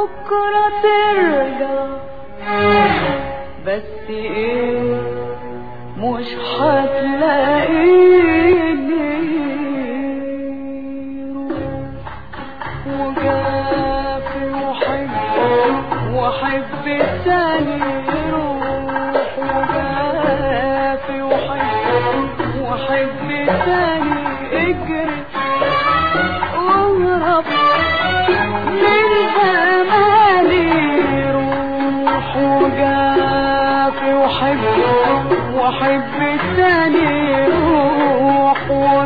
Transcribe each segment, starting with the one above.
بكرة ترجع بس ايه مش هتلاقيني وجافي وحب وحب التاني يروح وجافي وحب وحب التاني اجري واهرب من زماني روح وجافي وحب وحب التاني روح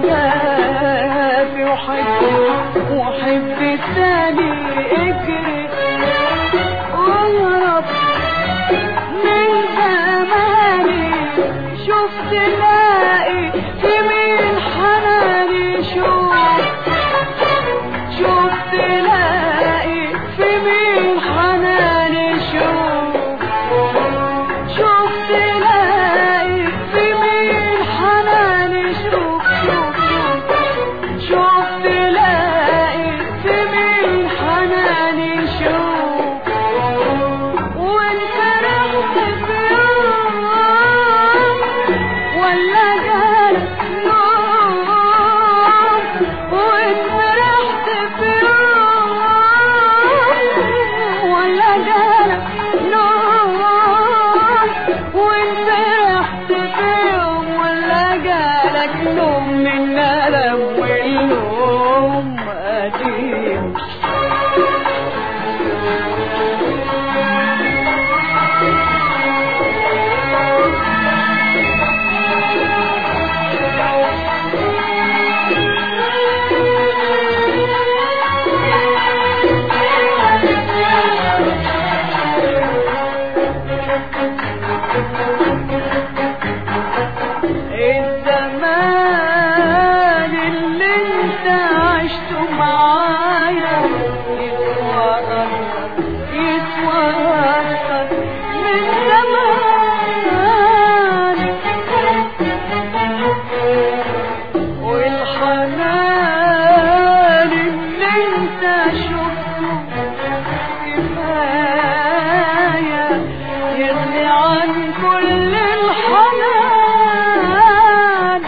وجافي وحب وحب التاني اجري واهرب من زماني شفت لاقي في مين حناني شوف شفت لاقي في مين حناني شوف شفت لاقي في مين حناني شوف شوف شوف شفت لاقي في مين حناني شوف وانت رحت في يوم ولا جالك نوم وانت رحت في يوم ولا جالك نوم وانت رحت في يوم ولا جالك نوم من الم والنوم قديم الزمان اللي انت عشته معايا يسوى اكتر يسوى اكتر من زمان والحنان اللي انت شفته كفاية يغني عن كل الحنان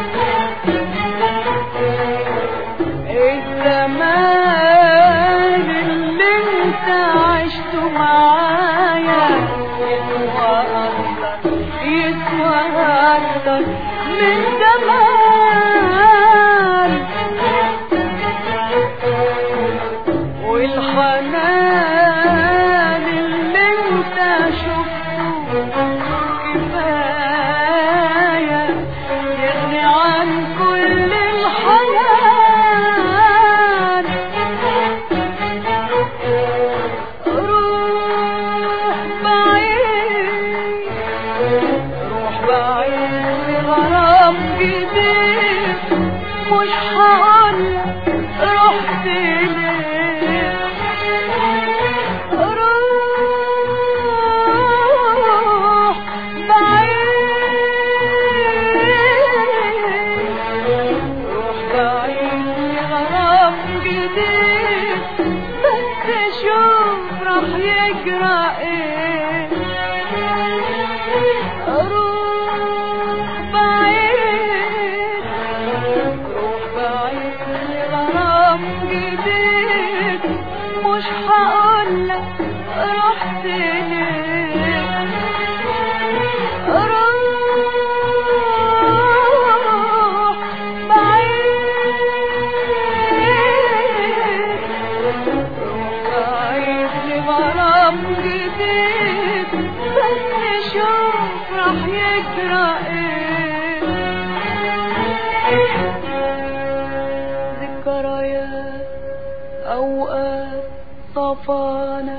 الزمان اللي انت عشته معايا يسوى اكتر يسوى اكتر من زمان والحنان اللي انت شفته كفاية يغني عن كل الحنان روح بعيد روح بعيد لغرام جديد مش هقولك رحت ليه روح بعيد روح بعيد لغرام جديد بس شوف راح يجرى ايه روح بعيد روح بعيد لغرام جديد مش هقولك رحت ليه روح بعيد روح بعيد لغرام جديد بس شوف راح يجرى ايه ذكريات اوقات صفانة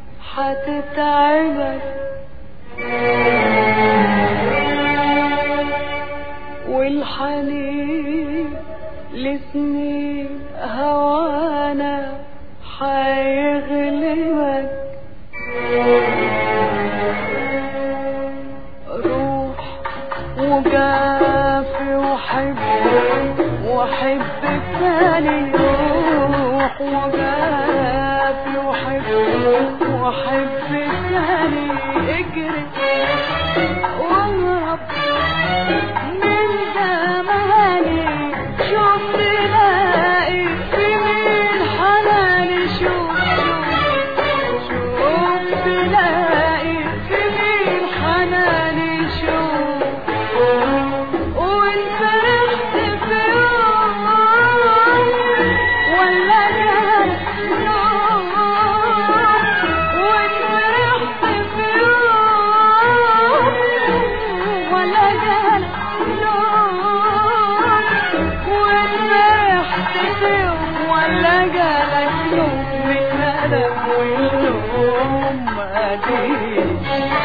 هتتعبك والحنين لسنين هوانا حيغلبك روح وجافي وحب وحب التاني روح وجافي وحب وحب تاني اجري واهرب من زماني شوف تلاقي في مين حناني شوف شوف شوف تلاقي في مين حناني شوف وان فرحت في يوم ولا جال نوم وان فرحت في يوم ولا جال نوم وان فرحت في يوم ولا جالك نوم من ندم والنوم قديم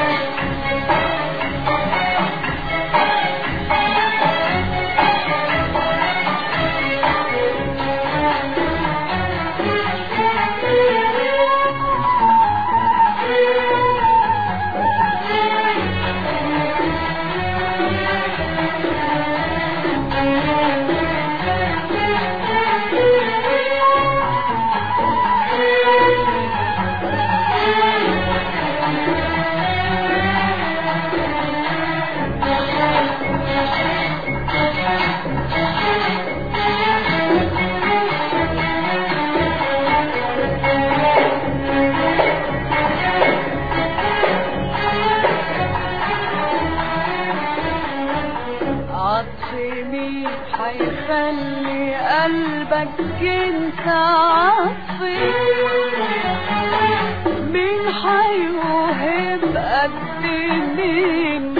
عطفي حيخلي قلبك انت عطفي مين حيوهب قد مين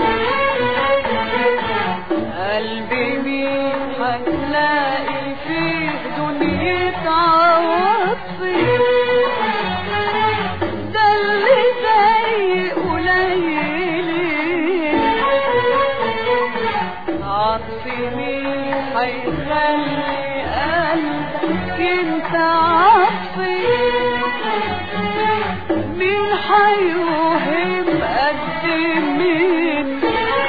قلبي مين هتلاقي فيه دنيا عطفي ده اللي زي قليلين عطفي مين حيخلي قلبك انت عطفي مين حيوهم قد مين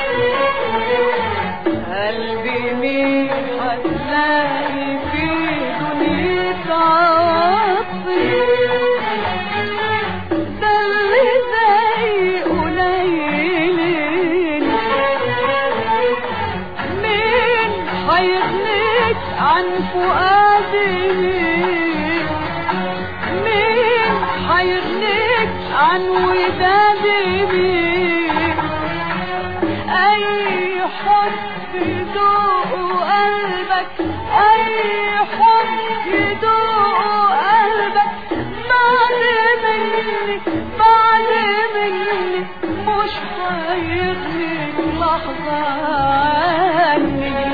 قلبي مين هتلاقي فيه دنيا عطفي ده اللي زي قليلين مين هيغنيك عن فؤادي مين هيغنيك عن ودادي مين اي حب يدوق قلبك اي حب يدوق قلبك بعد مني بعد مني مش هيغنيك لحظة عني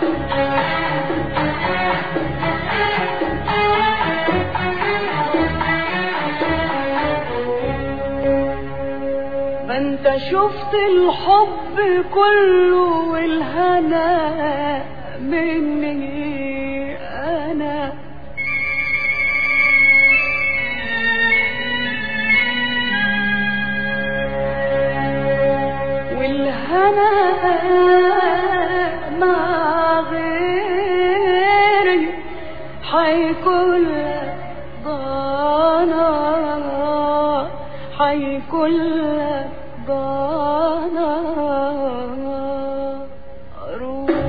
ما انت شفت الحب كله والهنا مني انا والهنا مع غيري حيكون ضانا حيكون ضانا روح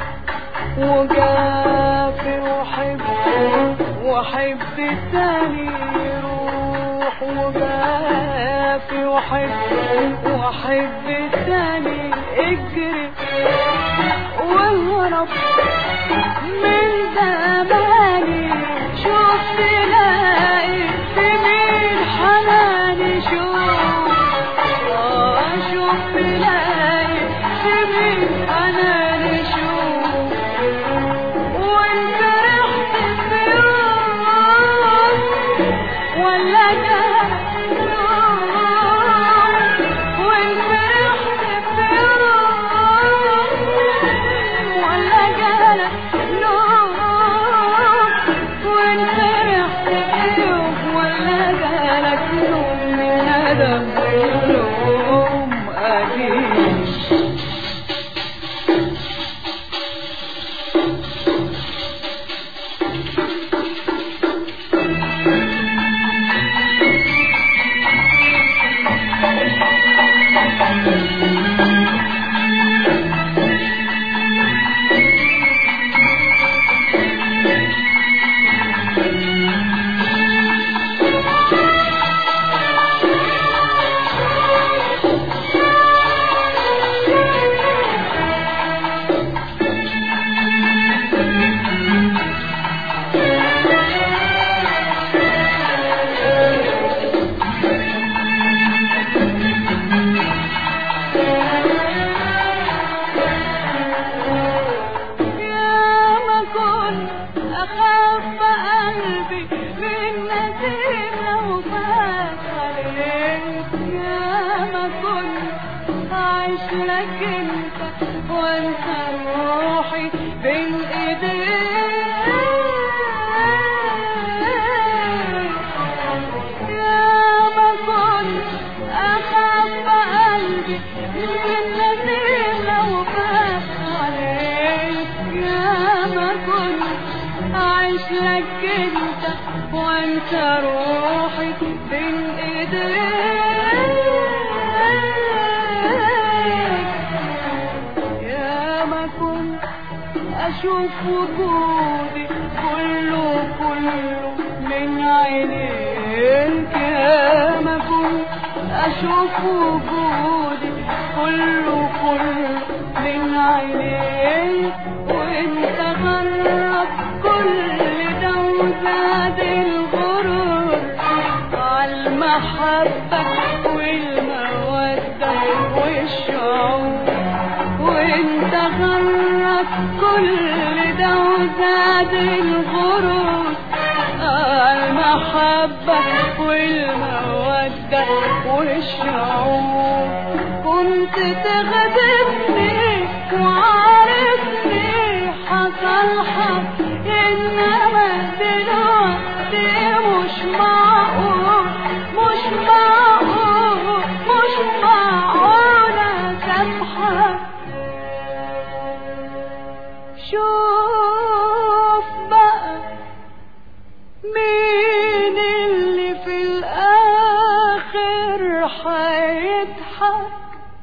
وجافي وحب وحب التاني روح وجافي وحب وحب التاني اجري واهرب من زماني شوف تلاقي في مين حناني شوف آه شوف تلاقي في مين حناني شوف وانت رحت في يوم ولا جاء يوم وانت رحت في يوم ولا جالك نوم وانت رحت في يوم ولا جالك نوم من ندم والنوم قديم النسيم لو فات عليك يا ما كنت عايش لك انت وانت روحي بين ايديك يا ما كنت اخاف قلبي من النسيم لو فات عليك يا ما كنت عايش لك انت وانت روحي بين ايديك يا ما كنت اشوف وجودي كله كله من عينيك يا ما كنت اشوف وجودي كله كله من عينيك وانت غرب كل ده وزاد الغرور عالمحبة والمودة والشعور وانت غرب كل ده وزاد الغرور المحبة والمودة والشعور كنت تغضبني وعارفني حصل حق انما دلوقتي مش معقول مش معقول مش معقول اسامحك شوف بقى مين اللي في الاخر هيضحك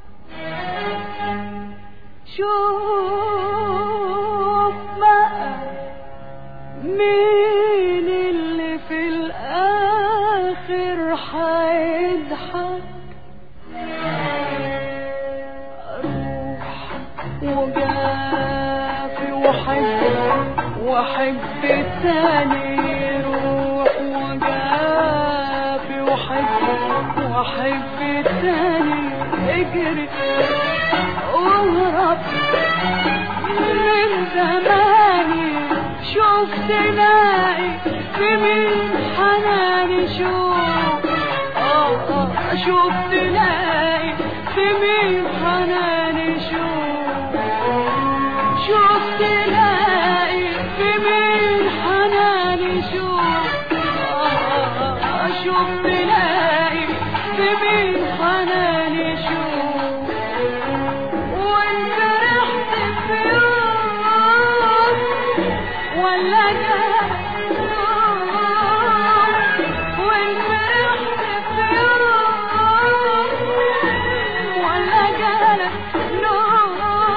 شوف بقى مين اللي في الاخر هيضحك اروح وجافي وحب واحب تاني روح وجافي وحب واحب تاني اجري واهرب من زماني شوف تلاقي في مين حناني شوف اه اه شوف تلاقي في مين حناني شوف شوف تلاقي في مين حناني شوف آه آه آه شوف تلاقي في مين حناني شوف وانت رحت في يوم ولا جاء وانت رحت في يوم ولا جالك نوم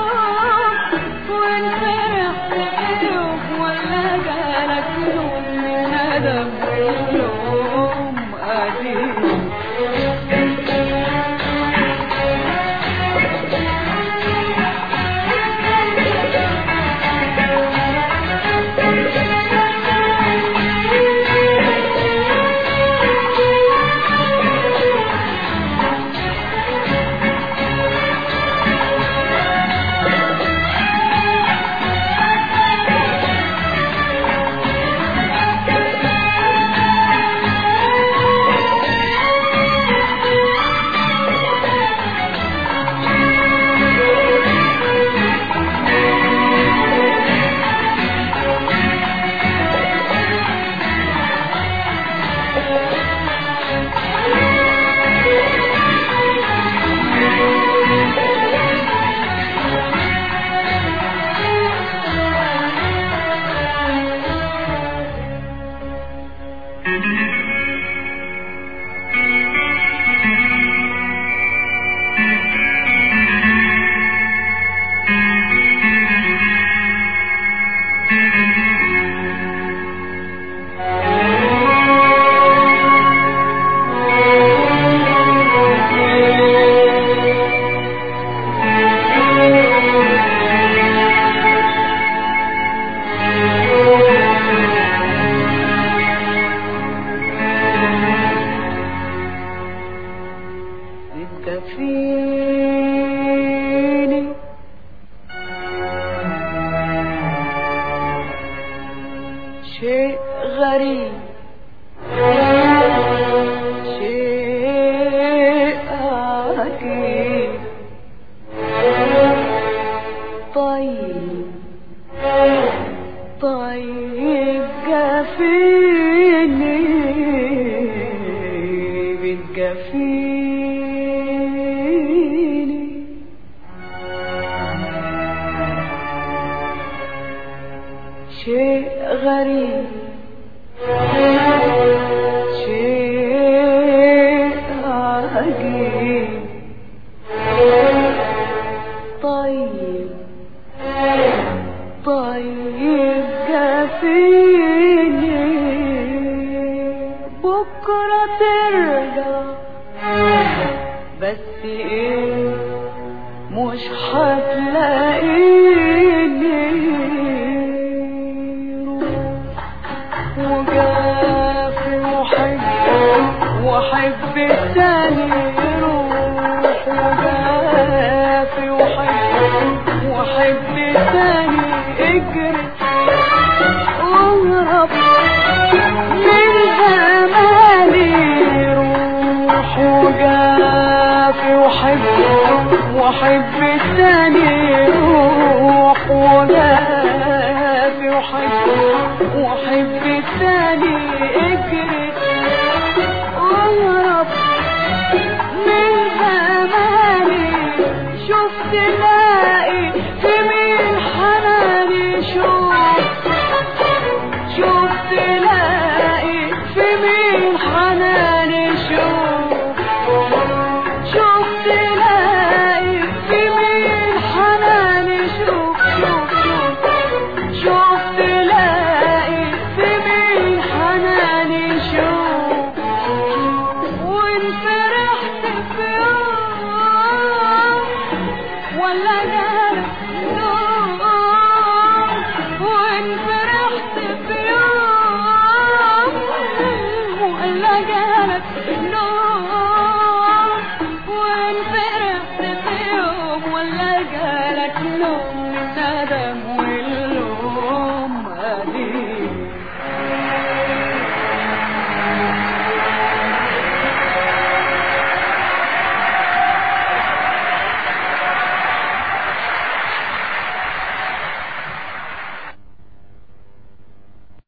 وانت رحت في يوم ولا جالك نوم من ندم اليوم قديم جفيني شيء غريب شيء عجيب طيب طيب جفيني بكرة ترجع بس ايه مش هتلاقيني وجافي وحب وحب التاني روح وجافي وحب وحب التاني اجري واهرب من زماني روح وجافي وحب وحب التاني